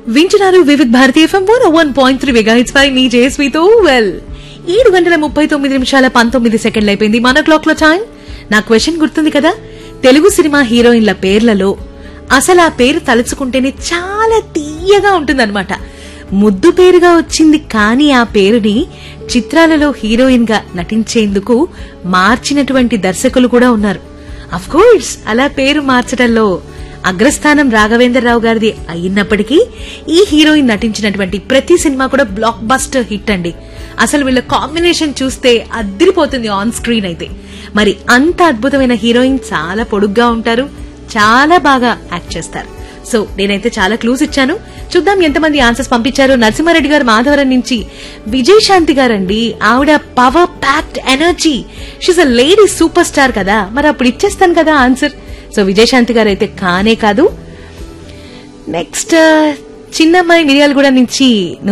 వింటున్నారు Vividh Bharatiya FM one one point three mega hits పై మీ జేస్వితో వెల్ ఏడు గంటల ముప్పై తొమ్మిది నిమిషాల పంతొమ్మిది సెకండ్లు అయిపోయింది మన క్లాక్ లో టైం నా క్వశ్చన్ గుర్తుంది కదా తెలుగు సినిమా హీరోయిన్ల పేర్లలో అసలు ఆ పేరు తలుచుకుంటేనే చాలా తీయగా ఉంటుందన్నమాట ముద్దు పేరుగా వచ్చింది కానీ ఆ పేరుని చిత్రాలలో హీరోయిన్ గా నటించేందుకు మార్చినటువంటి దర్శకులు కూడా ఉన్నారు అఫ్ కోర్స్ అలా పేరు మార్చడంలో అగ్రస్థానం రాఘవేంద్రరావు గారిది అయినప్పటికీ ఈ హీరోయిన్ నటించినటువంటి ప్రతి సినిమా కూడా బ్లాక్ బస్టర్ హిట్ అండి అసలు వీళ్ళ కాంబినేషన్ చూస్తే అద్దరిపోతుంది ఆన్ స్క్రీన్ అయితే మరి అంత అద్భుతమైన హీరోయిన్ చాలా పొడుగ్గా ఉంటారు చాలా బాగా యాక్ట్ చేస్తారు సో నేనైతే చాలా క్లూస్ ఇచ్చాను చూద్దాం ఎంతమంది ఆన్సర్స్ పంపించారు నరసింహారెడ్డి గారు మాధవరం నుంచి విజయశాంతి గారండి ఆవిడ power packed energy she's a lady super star కదా మరి అప్పుడు ఇచ్చేస్తాను కదా ఆన్సర్ సో విజయశాంతి గారు అయితే కానే కాదు నెక్స్ట్ చిన్నమ్మాయి మిరియాలగూడ నుంచి